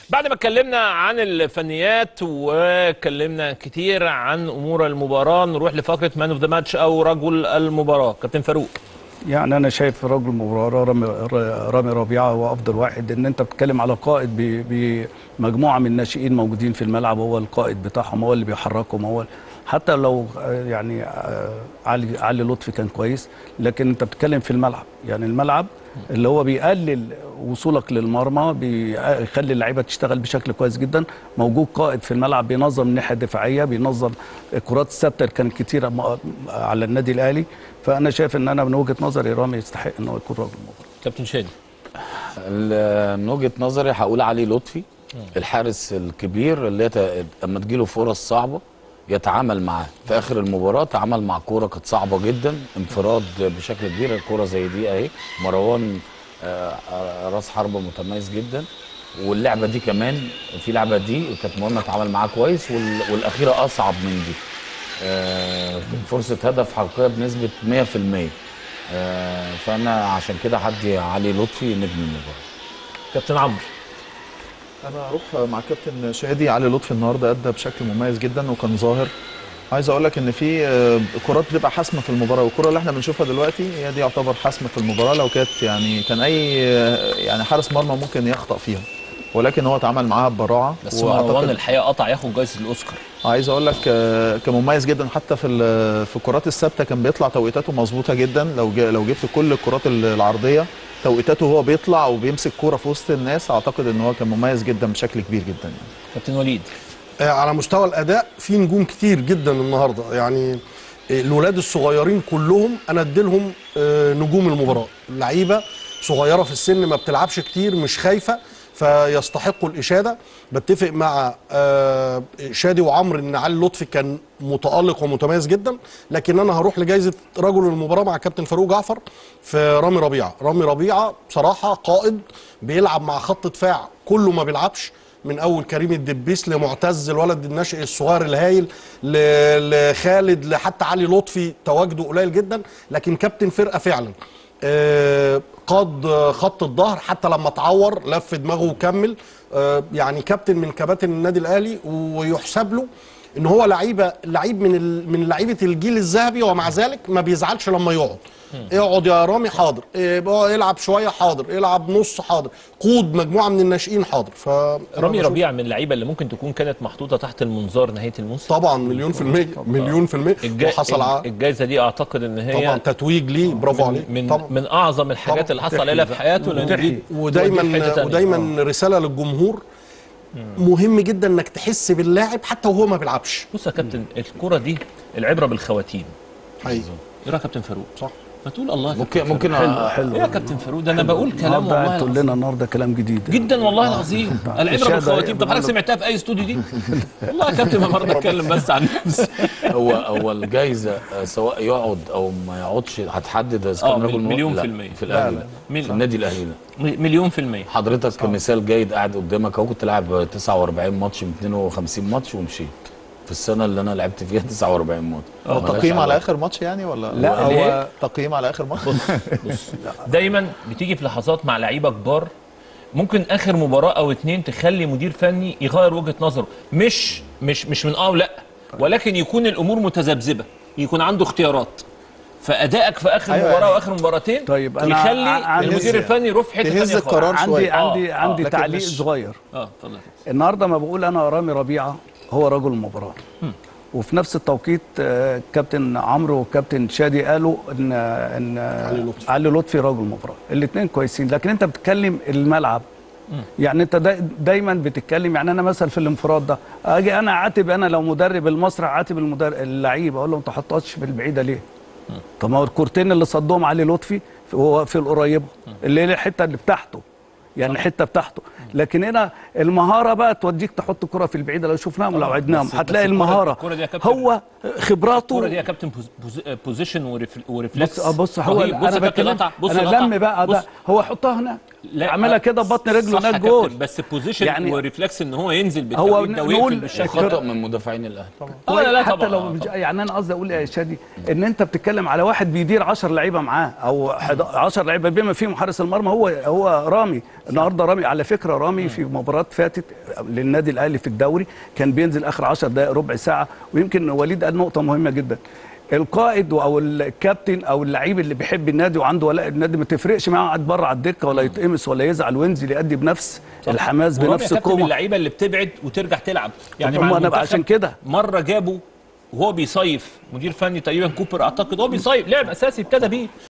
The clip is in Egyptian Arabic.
بعد ما اتكلمنا عن الفنيات واتكلمنا كتير عن امور المباراه نروح لفقره مان اوف ذا ماتش او رجل المباراه كابتن فاروق يعني انا شايف رجل المباراه رامي رامي ربيعه هو افضل واحد ان انت بتتكلم على قائد ب- بمجموعه من الناشئين موجودين في الملعب هو القائد بتاعهم هو اللي بيحركهم هو حتى لو آه، يعني آه، علي علي لطفي كان كويس لكن انت بتتكلم في الملعب يعني الملعب اللي هو بيقلل وصولك للمرمى بيخلي اللعيبه تشتغل بشكل كويس جدا موجود قائد في الملعب بينظم الناحيه الدفاعيه بينظم الكرات الثابته اللي كانت كتيره م- على النادي الاهلي فانا شايف ان انا من وجهه نظري رامي يستحق ان هو يكون رجل المباراه كابتن شادي ال- من وجهه نظري هقول علي لطفي الحارس الكبير اللي يت... اما تجيله فرص صعبه يتعامل معاه في اخر المباراه تعامل مع كوره كانت صعبه جدا انفراد بشكل كبير الكوره زي دي اهي مروان آه، آه، راس حربه متميز جدا واللعبه دي كمان في لعبه دي كانت مهمه اتعامل معاها كويس وال... والاخيره اصعب من دي آه، فرصه هدف حقيقيه بنسبه 100% آه، فانا عشان كده هدي علي لطفي نجم المباراه كابتن عمرو انا اروح مع كابتن شادي علي لطفي النهارده ادى بشكل مميز جدا وكان ظاهر عايز اقول لك ان في آه، كرات بتبقى حاسمه في المباراه والكره اللي احنا بنشوفها دلوقتي هي دي يعتبر حاسمه في المباراه لو كانت يعني كان اي آه، يعني حارس مرمى ممكن يخطا فيها ولكن هو اتعامل معاها ببراعه بس وأعتقد- مروان الحقيقه قطع ياخد جايزه الاوسكار عايز اقول لك آه، كان مميز جدا حتى في ال- في الكرات الثابته كان بيطلع توقيتاته مظبوطه جدا لو جا- لو جبت كل الكرات ال- العرضيه توقيتاته وهو بيطلع وبيمسك كوره في وسط الناس اعتقد ان هو كان مميز جدا بشكل كبير جدا يعني. كابتن وليد آه، على مستوى الاداء في نجوم كتير جدا النهارده يعني آه، الولاد الصغيرين كلهم انا اديلهم آه، نجوم المباراه لعيبه صغيره في السن ما بتلعبش كتير مش خايفه فيستحقوا الاشاده بتفق مع آه، شادي وعمرو ان علي لطفي كان متالق ومتميز جدا لكن انا هروح لجائزه رجل المباراه مع كابتن فاروق جعفر في رامي ربيعه رامي ربيعه بصراحه قائد بيلعب مع خط دفاع كله ما بيلعبش من اول كريم الدبيس لمعتز الولد الناشئ الصغير الهايل ل- لخالد لحتى علي لطفي تواجده قليل جدا لكن كابتن فرقه فعلا آه، قاد آه، خط الظهر حتى لما اتعور لف دماغه وكمل آه، يعني كابتن من كباتن النادي الاهلي ويحسب له ان هو لعيبه لعيب من ال- من لعيبه الجيل الذهبي ومع ذلك ما بيزعلش لما يقعد اقعد يا رامي حاضر إيه بقى يلعب شويه حاضر يلعب نص حاضر قود مجموعه من الناشئين حاضر ف رامي ربيع من اللعيبه اللي ممكن تكون كانت محطوطه تحت المنظار نهايه الموسم طبعا مليون في المية مليون في المية الجا... وحصل ع... الجائزه دي اعتقد ان هي طبعا تتويج ليه برافو عليه من طبعا من اعظم الحاجات طبعا. اللي حصل عليها في حياته لان دي توديه في ودايما حتة تانية. ودايما رساله للجمهور مهم جدا انك تحس باللاعب حتى وهو ما بيلعبش بص يا كابتن الكره دي العبره بالخواتيم حقيقي ايه رايك يا كابتن فاروق صح ما تقول الله يا ممكن كابتن ممكن فاروق. أ- حلو ايه يا كابتن فاروق ده انا بقول كلام النهارده والله تقول العظيم. لنا النهارده كلام جديد جدا والله العظيم العبره الشهادة بالخواتيم طب إيه؟ حضرتك سمعتها في اي استوديو دي والله يا كابتن ما مره اتكلم بس عن نفسي هو هو الجايزه آه، سواء يقعد او ما يقعدش هتحدد اذا آه، كان رجل مليون لا، في المية. في الاهلي لا، لا. مل- في النادي الاهلي لا م- مليون في المية حضرتك كمثال جيد قاعد قدامك اهو كنت لاعب 49 ماتش من 52 ماتش ومشيت في السنه اللي انا لعبت فيها 49 ماتش هو ملهاش تقييم على علاقة. اخر ماتش يعني ولا لا ليه؟ هو تقييم على اخر ماتش بص دايما بتيجي في لحظات مع لعيبه كبار ممكن اخر مباراه او اتنين تخلي مدير فني يغير وجهه نظره مش مش مش من اه ولا ولكن يكون الامور متذبذبه يكون عنده اختيارات فادائك في اخر أيوة مباراه يعني. واخر مباراتين طيب أنا يخلي ع- عندي- المدير الفني يروح في حته تهز ثانيه خالص. القرار عندي شوية. عندي آه، عندي لكن تعليق مش- صغير اه اتفضل النهارده ما بقول انا رامي ربيعه هو رجل المباراه وفي نفس التوقيت آه، كابتن عمرو وكابتن شادي قالوا ان ان علي لطفي. علي لطفي رجل المباراه الاثنين كويسين لكن انت بتتكلم الملعب يعني انت دا دايما بتتكلم يعني انا مثلا في الانفراد ده اجي انا اعاتب انا لو مدرب المسرح اعاتب المدرب اللعيب اقول له انت حطيتش في البعيده ليه؟ طب ما هو الكورتين اللي صدهم علي لطفي هو في القريبه اللي هي الحته اللي بتاعته يعني الحته بتاعته لكن هنا المهاره بقى توديك تحط كره في البعيده لو شفناهم لو عدناهم بس- هتلاقي بس الكرة- المهاره الكرة دي يا كابتن- هو خبراته الكوره دي يا كابتن بوز- بوز- بوزيشن وريف- وريفلكس بص آه بص هو رهيب. بص انا يا كابتن بتكلم قطع بص انا القطع. لم بقى ده بص. هو حطها هنا لا عملها كده ببطن رجله صح يا هناك كابتن، جول بس بوزيشن يعني- يعني وريفلكس ان هو ينزل هو بالتوقيت ده ويقفل نقول بالشكل خطا ده من مدافعين الاهلي آه، لا لا حتى طبعا لو آه، مش طبعا. يعني انا قصدي اقول يا شادي ان انت بتتكلم على واحد بيدير 10 لعيبه معاه او 10 لعيبه بما فيهم حارس المرمى هو هو رامي النهارده رامي على فكره رامي في مباراه فاتت للنادي الاهلي في الدوري كان بينزل اخر 10 دقائق ربع ساعه ويمكن وليد قال نقطه مهمه جدا القائد او الكابتن او اللعيب اللي بيحب النادي وعنده ولاء النادي ما تفرقش معاه قاعد بره على الدكه ولا يتقمص ولا يزعل وينزل يأدي بنفس الحماس ورامي بنفس يا كابتن من القوه اللعيبه اللي بتبعد وترجع تلعب يعني طب مع ما أنا المنتخب عشان كده. مره جابوا وهو بيصيف مدير فني تقريبا كوبر اعتقد هو بيصيف لعب اساسي ابتدى بيه